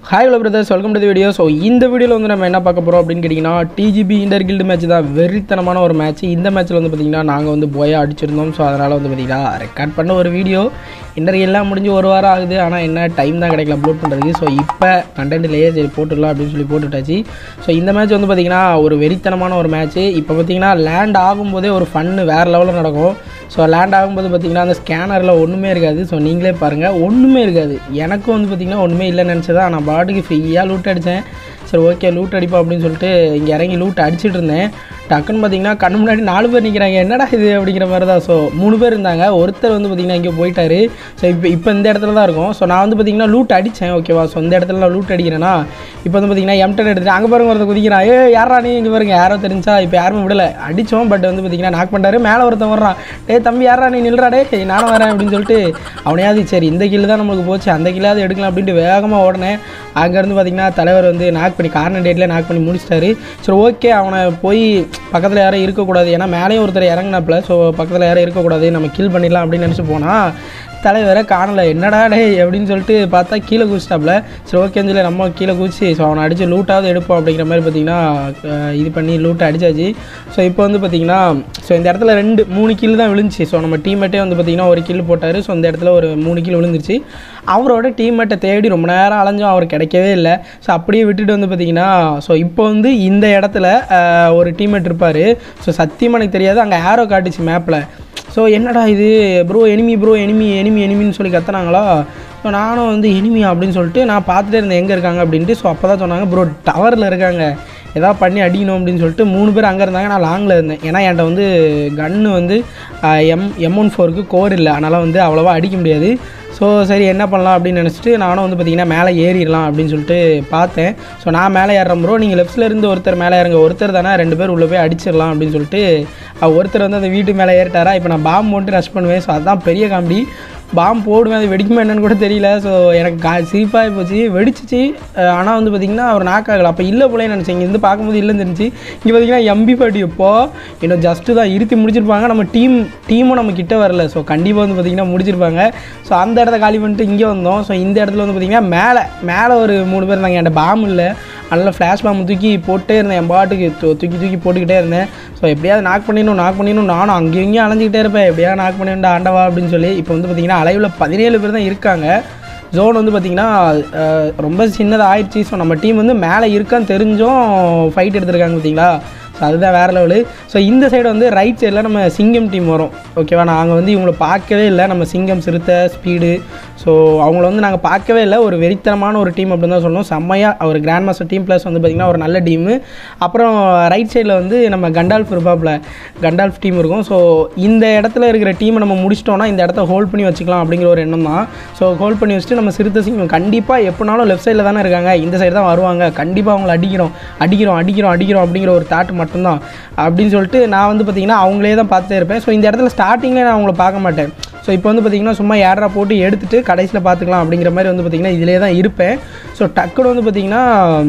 hi hello brothers welcome to video so இந்த வீடியோவில் வந்து நம்ம என்ன பார்க்க போகிறோம் அப்படின்னு கேட்டிங்கன்னா டிஜிபி இன்டர் கில்டு மேட்ச் தான் வெறித்தனமான ஒரு மேட்ச் இந்த மேட்ச்சில் வந்து பார்த்திங்கன்னா நாங்கள் வந்து போயா அடிச்சிருந்தோம் ஸோ அதனால் வந்து பார்த்திங்கன்னா ரெக்கார்ட் பண்ண ஒரு வீடியோ இன்டர் எல்லாம் முடிஞ்சு ஒரு வாரம் ஆகுது ஆனால் என்ன டைம் தான் கிடைக்கல அப்லோட் பண்ணுறதுக்கு ஸோ இப்போ கண்டென்ட்லேயே சரி போட்டுடலாம் அப்படின்னு சொல்லி போட்டுட்டாச்சு ஸோ இந்த மேட்ச் வந்து பார்த்திங்கன்னா ஒரு வெறித்தனமான ஒரு மேட்ச்சு இப்போ பார்த்திங்கன்னா லேண்ட் ஆகும்போதே ஒரு ஃபன்னு வேறு லெவலில் நடக்கும் ஸோ லேண்ட் ஆகும்போது பார்த்திங்கன்னா அந்த ஸ்கேனரில் ஒன்றுமே இருக்காது ஸோ நீங்களே பாருங்கள் ஒன்றுமே இருக்காது எனக்கும் வந்து பார்த்திங்கன்னா ஒன்றுமே இல்லைன்னு நினச்சதான் நான் பாட்டுக்கு ஃப்ரீயாக லூட் அடித்தேன் சரி ஓகே லூட் அடிப்போம் அப்படின்னு சொல்லிட்டு இங்கே இறங்கி லூட் அடிச்சிட்டு இருந்தேன் டக்குன்னு பார்த்தீங்கன்னா கண்ணு முன்னாடி நாலு பேர் நிற்கிறாங்க என்னடா இது அப்படிங்கிற மாதிரி தான் ஸோ மூணு பேர் இருந்தாங்க ஒருத்தர் வந்து பார்த்திங்கன்னா இங்கே போயிட்டாரு ஸோ இப்போ இப்போ இந்த இடத்துல தான் இருக்கும் ஸோ நான் வந்து பார்த்திங்கன்னா லூட் அடித்தேன் ஓகேவா ஸோ இந்த இடத்துல நான் லூட் அடிக்கிறேன்னா இப்போ வந்து பார்த்திங்கன்னா எம்டன் எடுத்துட்டு அங்கே பாருங்க ஒருத்தர் குதிக்கிறான் ஏ யாரா நீ இங்கே பாருங்க யாரோ தெரிஞ்சா இப்போ யாருமே விடலை அடித்தோம் பட் வந்து பார்த்திங்கன்னா நாக் பண்ணிட்டாரு மேலே ஒருத்தன் வர்றான் டேய் தம்பி யாரா நீ நில்றா டே நானும் வரேன் அப்படின்னு சொல்லிட்டு அவனையாவது சரி இந்த கில்லு தான் நம்மளுக்கு போச்சு அந்த கில்லாவது எடுக்கலாம் அப்படின்ட்டு வேகமாக ஓடினேன் அங்கேருந்து பார்த்திங்கன்னா தலைவர் வந்து நாக் பண்ணி கார்னர் டேட்டில் நாக் பண்ணி முடிச்சிட்டாரு சரி ஓகே அவனை போய் பக்கத்தில் யாரும் இருக்கக்கூடாது ஏன்னா மேலேயும் ஒருத்தர் இறங்கினாப்புல ஸோ பக்கத்தில் யாரும் இருக்கக்கூடாது நம்ம கில் பண்ணிடலாம் அப்படின்னு நினச்சி போனால் தலைவரை காணலை என்னடா டே அப்படின்னு சொல்லிட்டு பார்த்தா கீழே குதிச்சிட்டாப்புல சரி ஓகேன்னு சொல்லி நம்ம கீழே குதிச்சு ஸோ அவனை அடித்து லூட்டாவது எடுப்போம் அப்படிங்கிற மாதிரி பார்த்தீங்கன்னா அஹ், இது பண்ணி லூட்டை அடிச்சாச்சு ஸோ இப்போ வந்து பார்த்தீங்கன்னா ஸோ இந்த இடத்துல ரெண்டு மூணு கில் தான் விழுந்துச்சு ஸோ நம்ம டீம்மேட்டே வந்து பார்த்தீங்கன்னா ஒரு கில் போட்டார் ஸோ இந்த இடத்துல ஒரு மூணு கில் விழுந்துருச்சு அவரோட டீம்மேட்டை தேடி ரொம்ப நேரம் அலைஞ்சோம் அவர் கிடைக்கவே இல்லை ஸோ அப்படியே விட்டுட்டு வந்து பார்த்தீங்கன்னா ஸோ இப்போ வந்து இந்த இடத்துல அஹ், ஒரு டீம்மேட் இருப்பார் ஸோ சத்தியமாக எனக்கு தெரியாது அங்கே ஆரோ காட்டுச்சு மேப்பில் ஸோ என்னடா இது bro enemy bro enemy enemy எனிமின்னு சொல்லி கத்துனாங்களா ஸோ நானும் வந்து எனிமி அப்படின்னு சொல்லிட்டு நான் பார்த்துட்டே இருந்தேன் எங்கே இருக்காங்க அப்படின்ட்டு ஸோ அப்போ தான் சொன்னாங்க ப்ரோ டவரில் இருக்காங்க ஏதாவது பண்ணி அடிக்கணும் அப்படின்னு சொல்லிட்டு மூணு பேர் அங்கே இருந்தாங்க நான் லாங்கில் இருந்தேன் ஏன்னா என்கிட்ட வந்து கன்று வந்து எம் எம் ஒன் ஃபோருக்கு கோர் இல்லை அதனால் வந்து அவ்வளோவா அடிக்க முடியாது ஸோ சரி என்ன பண்ணலாம் அப்படின்னு நினச்சிட்டு நானும் வந்து பார்த்திங்கன்னா மேலே ஏறிடலாம் அப்படின்னு சொல்லிட்டு பார்த்தேன் ஸோ நான் மேலே ஏறுறேன் ப்ரோ நீங்கள் லெஃப்ட்டில் இருந்து ஒருத்தர் மேலே இறங்க ஒருத்தர் தானே ரெண்டு பேர் உள்ளே போய் அடிச்சிடலாம் அப்படின்னு சொல்லிட்டு அஹ், ஒருத்தர் வந்து அந்த வீட்டு மேலே ஏறிட்டாரா இப்போ நான் பாம்பு போட்டு ரஷ் பண்ணுவேன் ஸோ அதுதான் பெரிய காமெடி பாம்பு போடுவேன் அது வெடிக்குமா என்னன்னு கூட தெரியல ஸோ எனக்கு கா சிரிப்பாகி போச்சு வெடிச்சிச்சு ஆனால் வந்து பார்த்திங்கன்னா அவர் நாக் ஆகலை அப்போ இல்லை போலே நினச்சேன் இங்கே இருந்து பார்க்கும்போது இல்லைன்னு தெரிஞ்சு இங்கே பார்த்தீங்கன்னா எம்பி பாட்டி இப்போ இன்னும் ஜஸ்ட்டு தான் இருத்தி முடிச்சிருப்பாங்க நம்ம டீம் டீமும் நம்ம கிட்ட வரல ஸோ கண்டிப்பாக வந்து பார்த்திங்கன்னா முடிச்சிருப்பாங்க ஸோ அந்த இடத்த காலி பண்ணிட்டு இங்கே வந்தோம் ஸோ இந்த இடத்துல வந்து பார்த்திங்கன்னா மேலே மேலே ஒரு மூணு பேர் இருந்தாங்க என்கிட்ட பாம்பு இல்லை அதனால் ஃப்ளாஷ் பாம்பு தூக்கி போட்டே இருந்தேன் என் பாட்டுக்கு தூ- தூக்கி தூக்கி போட்டுக்கிட்டே இருந்தேன் ஸோ எப்படியாவது நாக் பண்ணிடணும் நாக் பண்ணிடணும் நானும் அங்கேயும் இங்கேயும் அலைஞ்சிக்கிட்டே இருப்பேன் எப்படியாவது நாக் பண்ணிடணும் ஆண்டவா அப்படின்னு சொல்லி இப்போ வந்து பார்த்திங்கன்னா அலைவில் பதினேழு பேர் தான் இருக்காங்க ஜோன் வந்து பார்த்திங்கன்னா அஹ், ரொம்ப சின்னதாக ஆயிடுச்சு ஸோ நம்ம டீம் வந்து மேலே இருக்கான்னு தெரிஞ்சும் ஃபைட் எடுத்திருக்காங்க பார்த்தீங்களா ஸோ அதுதான் வேறு லெவலு ஸோ இந்த சைடு வந்து ரைட் சைடில் நம்ம சிங்கம் டீம் வரும் ஓகேவா நாங்கள் வந்து இவங்கள பார்க்கவே இல்லை நம்ம சிங்கம் சிறுத்தை ஸ்பீடு ஸோ அவங்கள வந்து நாங்கள் பார்க்கவே இல்லை ஒரு வெறித்தனமான ஒரு டீம் அப்படின்னு தான் சொல்லணும் செம்மையாக ஒரு கிராண்ட் மாஸ்டர் டீம் ப்ளஸ் வந்து பார்த்திங்கன்னா ஒரு நல்ல டீமு அப்புறம் ரைட் சைடில் வந்து நம்ம கண்டால்ஃப் இருப்பாப்புல கண்டால்ஃப் டீம் இருக்கும் ஸோ இந்த இடத்துல இருக்கிற டீமை நம்ம முடிச்சிட்டோம்னா இந்த இடத்த ஹோல்ட் பண்ணி வச்சுக்கலாம் அப்படிங்கிற ஒரு எண்ணம் தான் ஸோ ஹோல்ட் பண்ணி வச்சுட்டு நம்ம சிறுத்தை சிங்கம் கண்டிப்பாக எப்போனாலும் லெஃப்ட் சைடில் தானே இருக்காங்க இந்த சைடு தான் வருவாங்க கண்டிப்பாக அவங்கள அடிக்கிறோம் அடிக்கிறோம் அடிக்கிறோம் அடிக்கிறோம் அப்படிங்கிற ஒரு தாட் மட்டும்தான் அப்படின்னு சொல்லிட்டு நான் வந்து பார்த்திங்கன்னா அவங்களே தான் பார்த்துட்டே இருப்பேன் ஸோ இந்த இடத்துல ஸ்டார்டிங்கில் நான் அவங்கள பார்க்க மாட்டேன் ஸோ இப்போ வந்து பார்த்திங்கன்னா சும்மா ஏட்ரா போட்டு எடுத்துட்டு கடைசியில் பார்த்துக்கலாம் அப்படிங்கிற மாதிரி வந்து பார்த்திங்கன்னா இதிலே தான் இருப்பேன் ஸோ டக்குன்னு வந்து பார்த்திங்கன்னா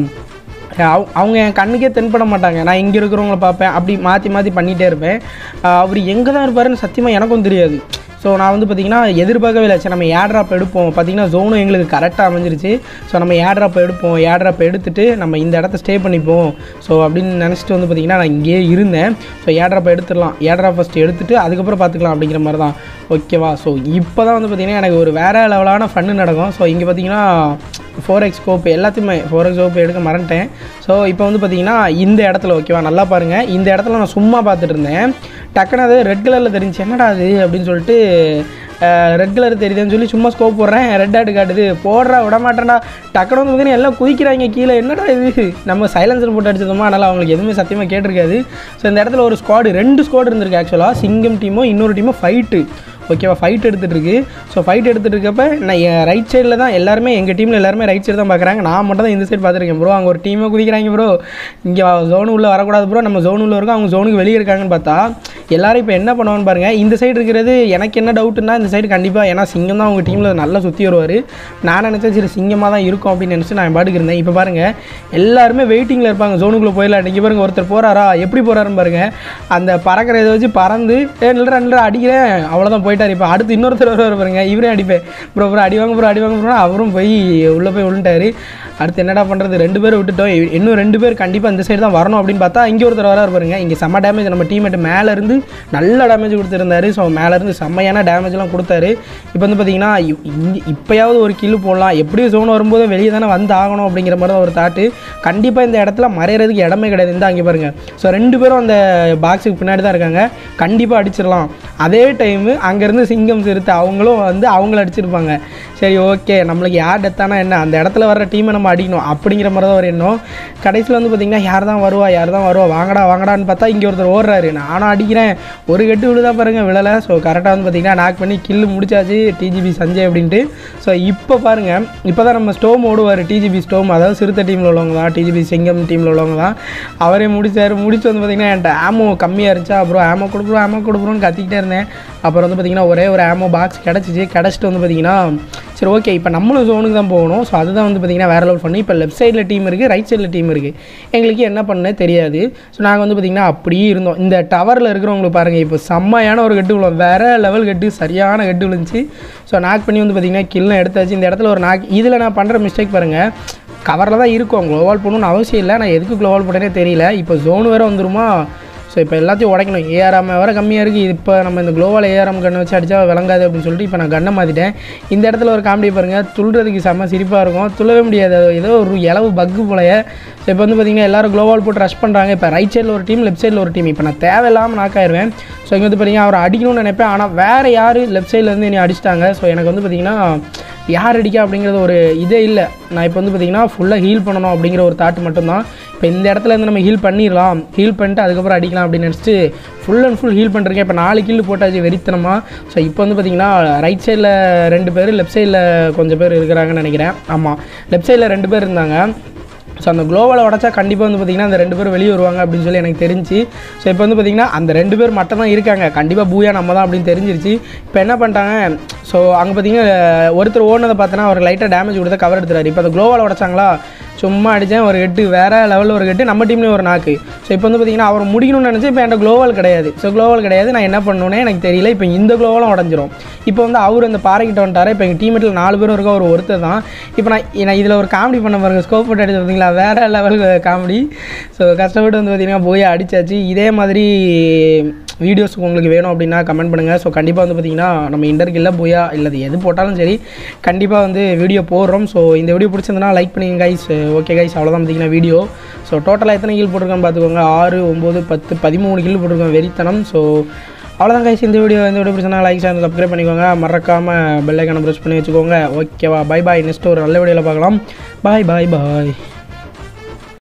அவ- அவங்க என் கண்ணுக்கே தென்பட மாட்டாங்க நான் இங்கே இருக்கிறவங்கள பார்ப்பேன் அப்படி மாற்றி மாற்றி பண்ணிகிட்டே இருப்பேன் ஆஹ் அவர் எங்கே தான் இருப்பாருன்னு சத்தியமாக எனக்கும் தெரியாது ஸோ நான் வந்து பார்த்திங்கன்னா எதிர்பார்க்கவே இல்லை சரி நம்ம ஏட்ராப் எடுப்போம் பார்த்திங்கன்னா ஜோனும் எங்களுக்கு கரெக்டாக அமைஞ்சிருச்சு ஸோ நம்ம ஏட்ராப் எடுப்போம் ஏட்ராப் எடுத்துட்டு நம்ம இந்த இடத்த ஸ்டே பண்ணிப்போம் ஸோ அப்படின்னு நினச்சிட்டு வந்து பார்த்திங்கன்னா நான் இங்கேயே இருந்தேன் ஸோ ஏட்ராப் எடுத்துடலாம் ஏட்ராப் ஃபஸ்ட்டு எடுத்துட்டு அதுக்கப்புறம் பார்த்துக்கலாம் அப்படிங்கிற மாதிரி தான் ஓகேவா ஸோ இப்போ தான் வந்து பார்த்திங்கன்னா எனக்கு ஒரு வேறு லெவலான ஃபன்னு நடக்கும் ஸோ இங்கே பார்த்தீங்கன்னா ஃபோர் எக்ஸ் ஸ்கோப் எல்லாத்தையுமே ஃபோர் எக்ஸ் ஸ்கோப் எடுக்க மறந்துட்டேன் ஸோ இப்போ வந்து பார்த்தீங்கன்னா இந்த இடத்துல ஓகேவா நல்லா பாருங்கள் இந்த இடத்துல நான் சும்மா பார்த்துட்டு இருந்தேன் டக்குன்னு அது ரெட் கலரில் தெரிஞ்சு என்னடா அது அப்படின்னு சொல்லிட்டு ரெட் கலர் தெரியுதுன்னு சொல்லி சும்மா ஸ்கோப் போடுறேன் ரெட் ஆட்டு காட்டுது போடுறா விட மாட்டேன்டா டக்குனு வந்து பார்த்தீங்கன்னா எல்லாம் குதிக்கிறாங்க கீழே என்னடா இது நம்ம சைலன்சர் போட்டு அடிச்சதோமா அதனால் அவங்களுக்கு எதுவுமே சத்தியமாக கேட்டிருக்காது ஸோ இந்த இடத்துல ஒரு ஸ்குவாடு ரெண்டு ஸ்குவாடு இருந்திருக்கு ஆக்சுவலாக சிங்கம் டீமோ இன்னொரு டீமோ ஃபைட்டு ஓகேவா ஃபைட் எடுத்துகிட்டு இருக்கு ஸோ ஃபைட் எடுத்துகிட்டு இருக்கப்ப நான் என் ரைட் சைடில் தான் எல்லாருமே எங்கள் டீமில் எல்லாருமே ரைட் சைடு தான் பார்க்குறாங்க நான் மட்டும் தான் இந்த சைடு பார்த்துருக்கேன் ப்ரோ அங்கே ஒரு டீமே குதிக்கிறாங்க ப்ரோ இங்கே ஜோனு உள்ளே வரக்கூடாது ப்ரோ நம்ம ஜோனு உள்ள இருக்கோம் அவங்க ஜோனுக்கு வெளியே இருக்காங்கன்னு பார்த்தா எல்லாரும் இப்போ என்ன பண்ணுவான்னு பாருங்கள் இந்த சைடு இருக்கிறது எனக்கு என்ன டவுட்டுன்னா இந்த சைடு கண்டிப்பாக ஏன்னா சிங்கம் தான் அவங்க டீமில் நல்லா சுற்றி வருவார் நான் நினச்சேன் சரி சிங்கமாக தான் இருக்கும் அப்படின்னு நினச்சி நான் என் பாட்டுக்கு இருந்தேன் இப்போ பாருங்கள் எல்லாருமே வெயிட்டிங்கில் இருப்பாங்க ஜோனுக்குள்ளே போயிடலாம் இங்கே பாருங்க ஒருத்தர் போகிறாரா எப்படி போகிறாருன்னு பாருங்க அந்த பறக்கிற இதை வச்சு பறந்து ஏ நில்ற நில்ற அடிக்கிறேன் அவ்வளோதான் போயிட்டாங்க ஆயிட்டார் இப்போ அடுத்து இன்னொருத்தர் வருவார் பாருங்க இவரே அடிப்பேன் ப்ரோ ப்ரோ அடி வாங்க ப்ரோ அடி வாங்க ப்ரோ அவரும் போய் உள்ளே போய் விழுந்துட்டாரு அடுத்து என்னடா பண்ணுறது ரெண்டு பேரும் விட்டுட்டோம் இ- இன்னும் ரெண்டு பேர் கண்டிப்பாக இந்த சைடு தான் வரணும் அப்படின்னு பார்த்தா இங்கே ஒருத்தர் வராரு பாருங்க இங்கே செம்ம டேமேஜ் நம்ம டீமேட் மேலே இருந்து நல்ல டேமேஜ் கொடுத்துருந்தாரு ஸோ மேலே இருந்து செம்மையான டேமேஜ்லாம் கொடுத்தாரு இப்போ வந்து பார்த்தீங்கன்னா இ- இங்க- இப்போயாவது ஒரு கில்லு போடலாம் எப்படியும் ஜோன் வரும்போது வெளியே தானே வந்து ஆகணும் அப்படிங்கிற மாதிரி தான் ஒரு தாட்டு கண்டிப்பாக இந்த இடத்துல மறையிறதுக்கு இடமே கிடையாது இந்த அங்கே பாருங்க ஸோ ரெண்டு பேரும் அந்த பாக்ஸுக்கு பின்னாடி தான் இருக்காங்க கண்டிப்பாக அடிச்சிடலாம் அதே டைமு அங்கேருந்து சிங்கம் சிறுத்தை அவங்களும் வந்து அவங்கள அடிச்சிருப்பாங்க சரி ஓகே நம்மளுக்கு யார் டெத்தானா என்ன அந்த இடத்துல வர்ற டீமை நம்ம அடிக்கணும் அப்படிங்கிற மாதிரி தான் ஒரு எண்ணம் கடைசியில் வந்து பார்த்திங்கன்னா யார் தான் வருவா யார் தான் வருவா வாங்கடா வாங்கடான்னு பார்த்தா இங்கே ஒருத்தர் ஓடுறாரு நானும் அடிக்கிறேன் ஒரு கட்டு விழுதா பாருங்க விழலை ஸோ கரெக்டாக வந்து பார்த்திங்கன்னா நாக் பண்ணி கில்லு முடிச்சாச்சு டிஜிபி சஞ்சய் அப்படின்ட்டு ஸோ இப்போ பாருங்கள் இப்போ தான் நம்ம ஸ்டோம் ஓடுவார் டிஜிபி ஸ்டோம் அதாவது சிறுத்தை டீமில் உள்ளவங்க தான் டிஜிபி சிங்கம் டீமில் உள்ளவங்க தான் அவரே முடிச்சார் முடிச்சு வந்து பார்த்திங்கன்னா என்கிட்ட ஆமோ கம்மியாக இருந்துச்சா அப்புறம் ஆமோ கொடுக்குறோம் ஆமோ கொடுக்குறோன்னு கத்திக்கிட்டே இருந்தேன் அப்புறம் வந்து பார்த்திங்கன்னா ஒரே ஒரு ஆமோ பாக்ஸ் கிடச்சிச்சு கிடச்சிட்டு வந்து பார்த்திங்கன்னா சரி ஓகே இப்போ நம்மளும் ஜோனுக்கு தான் போகணும் ஸோ அதுதான் வந்து பார்த்திங்கன்னா வேறு லெவல் பண்ணி இப்போ லெஃப்ட் சைடில் டீம் இருக்குது ரைட் சைடில் டீம் இருக்குது எங்களுக்கு என்ன பண்ணே தெரியாது ஸோ நாங்கள் வந்து பார்த்திங்கன்னா அப்படியே இருந்தோம் இந்த டவரில் இருக்கிறவங்களுக்கு பாருங்கள் இப்போ செம்மையான ஒரு கட்டு விழும் வேறு லெவல் கட்டு சரியான கட்டு விழுந்துச்சு ஸோ நாக் பண்ணி வந்து பார்த்திங்கன்னா கில்லாம் எடுத்தாச்சு இந்த இடத்துல ஒரு நாக் இதில் நான் பண்ணுற மிஸ்டேக் பாருங்கள் கவரில் தான் இருக்கும் க்ளோவால் போடணும்னு அவசியம் இல்லை நான் எதுக்கு க்ளோவால் போட்டேனே தெரியல இப்போ ஜோன் வேறு வந்துருமா ஸோ இப்போ எல்லாத்தையும் உடைக்கணும் ஏஆர்எம் வேறு கம்மியாக இருக்குது இப்போ நம்ம இந்த குளோவால் ஏஆர்எம் கண்ணை வச்சு அடித்தா விளங்காது அப்படின்னு சொல்லிட்டு இப்போ நான் கண்ணை மாற்றிட்டேன் இந்த இடத்துல ஒரு காமெடி பாருங்கள் துள்ளுறதுக்கு செம்ம சிரிப்பாக இருக்கும் துள்ளவே முடியாது அது ஏதோ ஒரு இளவு பக்கு போலைய ஸோ இப்போ வந்து பார்த்திங்கன்னா எல்லாரும் குளோவால் போட்டு ரஷ் பண்ணுறாங்க இப்போ ரைட் சைடில் ஒரு டீம் லெஃப்ட் சைடில் ஒரு டீம் இப்போ நான் தேவையில்லாமல் knock ஆயிருவேன் ஸோ இங்கே வந்து பார்த்தீங்கன்னா அவர் அடிக்கணும்னு நினைப்பேன் ஆனால் வேறு யார் லெஃப்ட் சைட்லேருந்து என்னை அடிச்சிட்டாங்க ஸோ எனக்கு வந்து பார்த்திங்கன்னா யார் அடிக்க அப்படிங்கிறது ஒரு இதே இல்லை நான் இப்போ வந்து பார்த்திங்கன்னா ஃபுல்லாக ஹீல் பண்ணணும் அப்படிங்கிற ஒரு தாட் மட்டும்தான் இப்போ இந்த இடத்துல இருந்து நம்ம ஹீல் பண்ணிடலாம் ஹீல் பண்ணிட்டு அதுக்கப்புறம் அடிக்கலாம் அப்படின்னு நினச்சிட்டு ஃபுல் அண்ட் ஃபுல் ஹீல் பண்ணிருக்கேன் இப்போ நாலு கில் போட்டாச்சு வெறித்தனமாக ஸோ இப்போ வந்து பார்த்திங்கன்னா ரைட் சைடில் ரெண்டு பேர் லெஃப்ட் சைடில் கொஞ்சம் பேர் இருக்கிறாங்கன்னு நினைக்கிறேன் ஆமாம் லெஃப்ட் சைடில் ரெண்டு பேர் இருந்தாங்க ஸோ அந்த குளோவலை உடச்சா கண்டிப்பாக வந்து பார்த்திங்கன்னா அந்த ரெண்டு பேரும் வெளியே வருவாங்க அப்படின்னு சொல்லி எனக்கு தெரிஞ்சு ஸோ இப்போ வந்து பார்த்திங்கன்னா அந்த ரெண்டு பேர் மட்டும் தான் இருக்காங்க கண்டிப்பாக பூயா நம்ம தான் அப்படின்னு தெரிஞ்சிருச்சு இப்போ என்ன பண்ணிட்டாங்க ஸோ அங்கே பார்த்தீங்கன்னா ஒருத்தர் ஓடினதை பார்த்தோன்னா அவர் லைட்டாக டேமேஜ் கொடுத்தா கவர் எடுத்துறாரு இப்போ அந்த குளோவால் உடச்சாங்களா சும்மா அடித்தேன் ஒரு கெட்டு வேறு லெவலில் ஒரு கெட்டு நம்ம டீம்லேயும் ஒரு நாக்கு ஸோ இப்போ வந்து பார்த்தீங்கன்னா அவர் முடிக்கணும்னு நினச்சி இப்போ என்கிட்ட குளோவல் கிடையாது ஸோ குளோவல் கிடையாது நான் என்ன பண்ணணுன்னே எனக்கு தெரியல இப்போ இந்த குளோவலும் உடஞ்சிரும் இப்போ வந்து அவர் அந்த பாறைக்கிட்ட வந்துட்டாரு இப்போ எங்கள் டீமேட்டில் நாலு பேரும் இருக்க ஒரு ஒருத்தர் தான் இப்போ நான் நான் இதில் ஒரு காமெடி பண்ண பாருங்க ஸ்கோப் போட்டு அடிச்சு பார்த்தீங்களா வேறு லெவல் காமெடி ஸோ கஷ்டப்பட்டு வந்து பார்த்தீங்கன்னா போய் அடிச்சாச்சு இதே மாதிரி வீடியோஸ் உங்களுக்கு வேணும் அப்படின்னா கமெண்ட் பண்ணுங்கள் ஸோ கண்டிப்பாக வந்து பார்த்தீங்கன்னா நம்ம இன்டர்கில்ல போயா இல்லை எது போட்டாலும் சரி கண்டிப்பாக வந்து வீடியோ போடுறோம் ஸோ இந்த வீடியோ பிடிச்சிருந்தனா லைக் பண்ணுங்க கைஸ் ஓகே கைஸ் அவ்வளோதான் பார்த்தீங்கன்னா வீடியோ ஸோ டோட்டலாக எத்தனை கில் போட்டிருக்கோன்னு பார்த்துக்கோங்க ஆறு ஒம்பது பத்து பதிமூணு கில் போட்டிருக்கோம் வெறித்தனம் ஸோ அவ்வளோதான் கைஸ் இந்த வீடியோ இந்த வீடியோ பிடிச்சா லைக் சேனல் சப்ஸ்கிரைப் பண்ணிக்கோங்க மறக்காமல் பெல்லைக்கான ப்ரெஸ் பண்ணி வச்சுக்கோங்க ஓகேவா பை பாய் நெக்ஸ்ட் ஒரு நல்ல வீடியோவில் பார்க்கலாம் பாய் பாய் பாய்